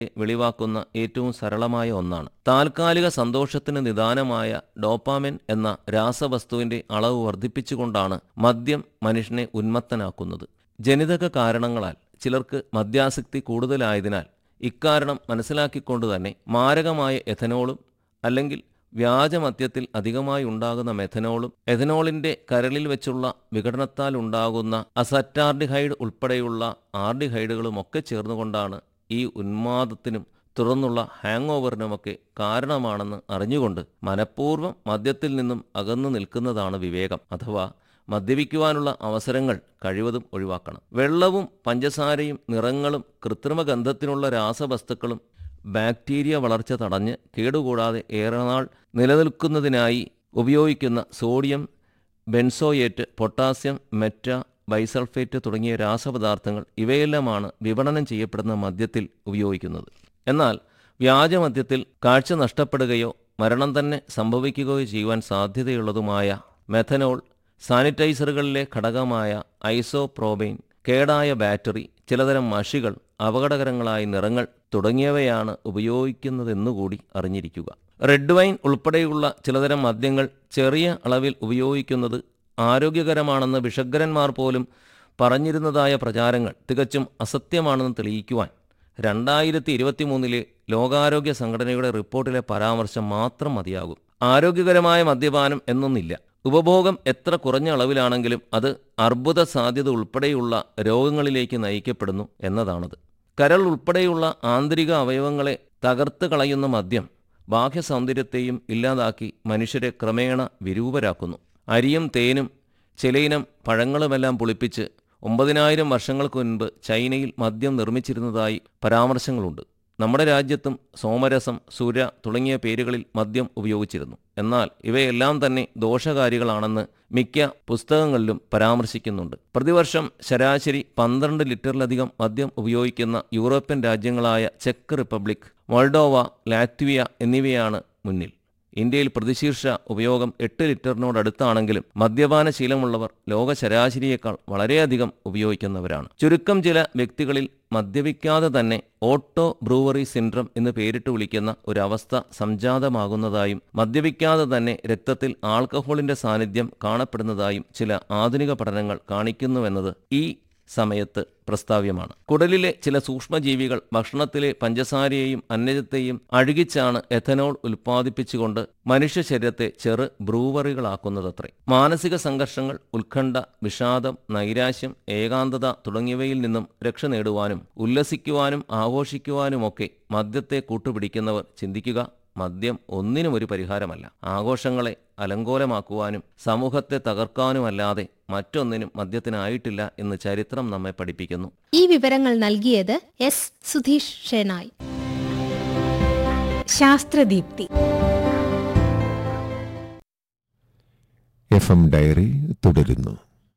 വെളിവാക്കുന്ന ഏറ്റവും സരളമായ ഒന്നാണ് താൽക്കാലിക സന്തോഷത്തിന് നിദാനമായ ഡോപ്പാമിൻ എന്ന രാസവസ്തുവിന്റെ അളവ് വർദ്ധിപ്പിച്ചുകൊണ്ടാണ് മദ്യം മനുഷ്യനെ ഉന്മത്തനാക്കുന്നത് ജനിതക കാരണങ്ങളാൽ ചിലർക്ക് മദ്യാസക്തി കൂടുതലായതിനാൽ ഇക്കാരണം മനസ്സിലാക്കിക്കൊണ്ട് തന്നെ മാരകമായ എഥനോളും അല്ലെങ്കിൽ വ്യാജമദ്യത്തിൽ അധികമായി ഉണ്ടാകുന്ന മെഥനോളും എഥനോളിന്റെ കരളിൽ വെച്ചുള്ള വിഘടനത്താൽ ഉണ്ടാകുന്ന അസറ്റാർഡിഹൈഡ് ഉൾപ്പെടെയുള്ള ആർഡിഹൈഡുകളും ഒക്കെ ചേർന്നുകൊണ്ടാണ് ഈ ഉന്മാദത്തിനും തുടർന്നുള്ള ഹാങ് ഓവറിനുമൊക്കെ കാരണമാണെന്ന് അറിഞ്ഞുകൊണ്ട് മനഃപൂർവ്വം മദ്യത്തിൽ നിന്നും അകന്നു നിൽക്കുന്നതാണ് വിവേകം അഥവാ മദ്യപിക്കുവാനുള്ള അവസരങ്ങൾ കഴിവതും ഒഴിവാക്കണം വെള്ളവും പഞ്ചസാരയും നിറങ്ങളും കൃത്രിമ ഗന്ധത്തിനുള്ള രാസവസ്തുക്കളും ബാക്ടീരിയ വളർച്ച തടഞ്ഞ് കേടുകൂടാതെ ഏറെ നാൾ നിലനിൽക്കുന്നതിനായി ഉപയോഗിക്കുന്ന sodium benzoate potassium meta bisulphate തുടങ്ങിയ രാസപദാർത്ഥങ്ങൾ ഇവയെല്ലാമാണ് വിപണനം ചെയ്യപ്പെടുന്ന മദ്യത്തിൽ ഉപയോഗിക്കുന്നത് എന്നാൽ വ്യാജമദ്യത്തിൽ കാഴ്ച നഷ്ടപ്പെടുകയോ മരണം തന്നെ സംഭവിക്കുകയോ ചെയ്യുവാൻ സാധ്യതയുള്ളതുമായ മെഥനോൾ സാനിറ്റൈസറുകളിലെ ഘടകമായ ഐസോപ്രോബെയിൻ കേടായ ബാറ്ററി ചിലതരം മഷികൾ അപകടകരങ്ങളായ നിറങ്ങൾ തുടങ്ങിയവയാണ് ഉപയോഗിക്കുന്നതെന്നുകൂടി അറിഞ്ഞിരിക്കുക റെഡ് വൈൻ ഉൾപ്പെടെയുള്ള ചിലതരം മദ്യങ്ങൾ ചെറിയ അളവിൽ ഉപയോഗിക്കുന്നത് ആരോഗ്യകരമാണെന്ന് വിഷഗ്രന്മാർ പോലും പറഞ്ഞിരുന്നതായ പ്രചാരങ്ങൾ തികച്ചും അസത്യമാണെന്ന് തെളിയിക്കുവാൻ രണ്ടായിരത്തി ഇരുപത്തിമൂന്നിലെ ലോകാരോഗ്യ സംഘടനയുടെ റിപ്പോർട്ടിലെ പരാമർശം മാത്രം മതിയാകും ആരോഗ്യകരമായ മദ്യപാനം എന്നൊന്നില്ല ഉപഭോഗം എത്ര കുറഞ്ഞ അളവിലാണെങ്കിലും അത് അർബുദ സാധ്യത ഉൾപ്പെടെയുള്ള രോഗങ്ങളിലേക്ക് നയിക്കപ്പെടുന്നു എന്നതാണത് കരൾ ഉൾപ്പെടെയുള്ള ആന്തരിക അവയവങ്ങളെ തകർത്ത് കളയുന്ന മദ്യം ബാഹ്യ സൗന്ദര്യത്തെയും ഇല്ലാതാക്കി മനുഷ്യരെ ക്രമേണ വിരൂപരാക്കുന്നു അരിയും തേനും ചിലയിനം പഴങ്ങളുമെല്ലാം പുളിപ്പിച്ച് ഒമ്പതിനായിരം വർഷങ്ങൾക്ക് മുൻപ് ചൈനയിൽ മദ്യം നിർമ്മിച്ചിരുന്നതായി പരാമർശങ്ങളുണ്ട് നമ്മുടെ രാജ്യത്തും സോമരസം സുര തുടങ്ങിയ പേരുകളിൽ മദ്യം ഉപയോഗിച്ചിരുന്നു എന്നാൽ ഇവയെല്ലാം തന്നെ ദോഷകാരികളാണെന്ന് മിക്ക പുസ്തകങ്ങളിലും പരാമർശിക്കുന്നുണ്ട് പ്രതിവർഷം ശരാശരി പന്ത്രണ്ട് ലിറ്ററിലധികം മദ്യം ഉപയോഗിക്കുന്ന യൂറോപ്യൻ രാജ്യങ്ങളായ ചെക്ക് റിപ്പബ്ലിക് മോൾഡോവ ലാറ്റ്വിയ എന്നിവയാണ് മുന്നിൽ ഇന്ത്യയിൽ പ്രതിശീർഷ ഉപയോഗം എട്ട് ലിറ്ററിനോടടുത്താണെങ്കിലും മദ്യപാന ശീലമുള്ളവർ ലോക ശരാശരിയേക്കാൾ വളരെയധികം ഉപയോഗിക്കുന്നവരാണ് ചുരുക്കം ചില വ്യക്തികളിൽ മദ്യപിക്കാതെ തന്നെ ഓട്ടോ ബ്രൂവറി സിൻഡ്രം എന്ന് പേരിട്ട് വിളിക്കുന്ന ഒരവസ്ഥ സംജാതമാകുന്നതായും മദ്യപിക്കാതെ തന്നെ രക്തത്തിൽ ആൽക്കഹോളിന്റെ സാന്നിധ്യം കാണപ്പെടുന്നതായും ചില ആധുനിക പഠനങ്ങൾ കാണിക്കുന്നുവെന്നത് ഈ സമയത്ത് പ്രസ്താവ്യമാണ് കുടലിലെ ചില സൂക്ഷ്മജീവികൾ ഭക്ഷണത്തിലെ പഞ്ചസാരയെയും അന്നജത്തെയും അഴുകിച്ചാണ് എഥനോൾ ഉൽപ്പാദിപ്പിച്ചുകൊണ്ട് മനുഷ്യ ശരീരത്തെ ചെറു ബ്രൂവറികളാക്കുന്നതത്രേ മാനസിക സംഘർഷങ്ങൾ ഉത്കണ്ഠ വിഷാദം നൈരാശ്യം ഏകാന്തത തുടങ്ങിയവയിൽ നിന്നും രക്ഷ നേടുവാനും ഉല്ലസിക്കുവാനും ആഘോഷിക്കുവാനുമൊക്കെ മദ്യത്തെ കൂട്ടുപിടിക്കുന്നവർ ചിന്തിക്കുക മദ്യം ഒന്നിനും ഒരു പരിഹാരമല്ല ആഘോഷങ്ങളെ അലങ്കോലമാക്കുവാനും സമൂഹത്തെ തകർക്കാനുമല്ലാതെ മറ്റൊന്നിനും മദ്യത്തിനായിട്ടില്ല എന്ന് ചരിത്രം നമ്മെ പഠിപ്പിക്കുന്നു ഈ വിവരങ്ങൾ നൽകിയത് S Sudheesh Shenoy Shasthradeepthi F M diary തുടരുന്നു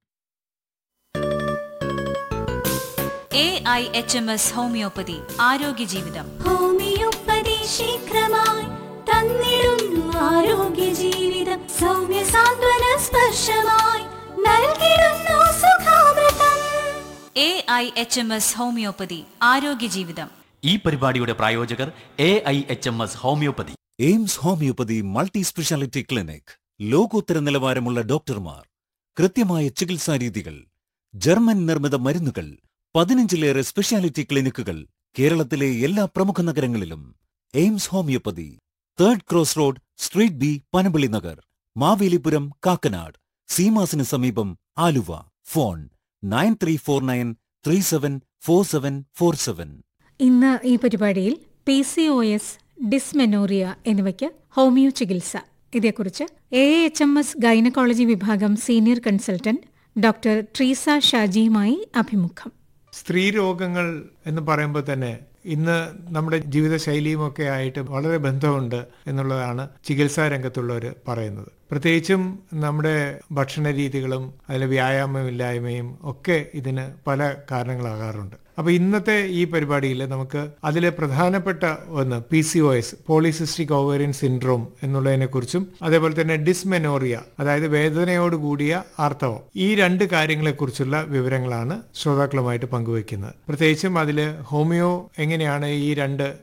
A I H M S homeopathy ആരോഗ്യ ജീവിതം ഹോമിയോപ്പതി ശീഘ്രമായി തന്നിടുന്നു ആരോഗ്യ ജീവിതം സൗമ്യ സാന്ത്വന സ്പർശമായി നൽകിടുന്നു സുഖാമൃതം A I H M S homeopathy ആരോഗ്യ ജീവിതം ഈ പരിപാടിയുടെ പ്രായോജകർ A I H M S homeopathy AIMS homeopathy multi speciality clinic ലോകോത്തര നിലവാരമുള്ള ഡോക്ടർമാർ കൃത്യമായ ചികിത്സാ രീതികൾ ജർമ്മൻ നിർമ്മിത മരുന്നുകൾ പതിനഞ്ചിലേറെ സ്പെഷ്യാലിറ്റി ക്ലിനിക്കുകൾ കേരളത്തിലെ എല്ലാ പ്രമുഖ നഗരങ്ങളിലും AIMS homeopathy third cross road street B Panampilly Nagar Mavelipuram Kakkanad സീമാസിന് സമീപം Aluva phone nine three four nine three seven four seven four seven ഇന്ന് ഈ പരിപാടിയിൽ P C O S dysmenorrhoea എന്നിവയ്ക്ക് ഹോമിയോ ചികിത്സ ഇതേക്കുറിച്ച് A H M S gynaecology വിഭാഗം സീനിയർ കൺസൾട്ടന്റ് ഡോക്ടർ ട്രീസ ഷാജിയുമായി അഭിമുഖം സ്ത്രീരോഗങ്ങൾ എന്ന് പറയുമ്പോൾ തന്നെ ഇന്ന് നമ്മുടെ ജീവിതശൈലിയുമൊക്കെ ആയിട്ട് വളരെ ബന്ധമുണ്ട് എന്നുള്ളതാണ് ചികിത്സാ രംഗത്തുള്ളവർ പറയുന്നത് പ്രത്യേകിച്ചും നമ്മുടെ ഭക്ഷണ രീതികളും അതിലെ വ്യായാമമില്ലായ്മയും ഒക്കെ ഇതിന് പല കാരണങ്ങളാകാറുണ്ട് അപ്പൊ ഇന്നത്തെ ഈ പരിപാടിയിൽ നമുക്ക് അതിലെ പ്രധാനപ്പെട്ട ഒന്ന് P C O S polycystic ovarian syndrome എന്നുള്ളതിനെ കുറിച്ചും അതേപോലെ തന്നെ ഡിസ്മെനോറിയ അതായത് വേദനയോട് കൂടിയ ആർത്തവം ഈ രണ്ട് കാര്യങ്ങളെക്കുറിച്ചുള്ള വിവരങ്ങളാണ് ശ്രോതാക്കളുമായിട്ട് പങ്കുവയ്ക്കുന്നത് പ്രത്യേകിച്ചും അതിൽ ഹോമിയോ എങ്ങനെയാണ് ഈ രണ്ട്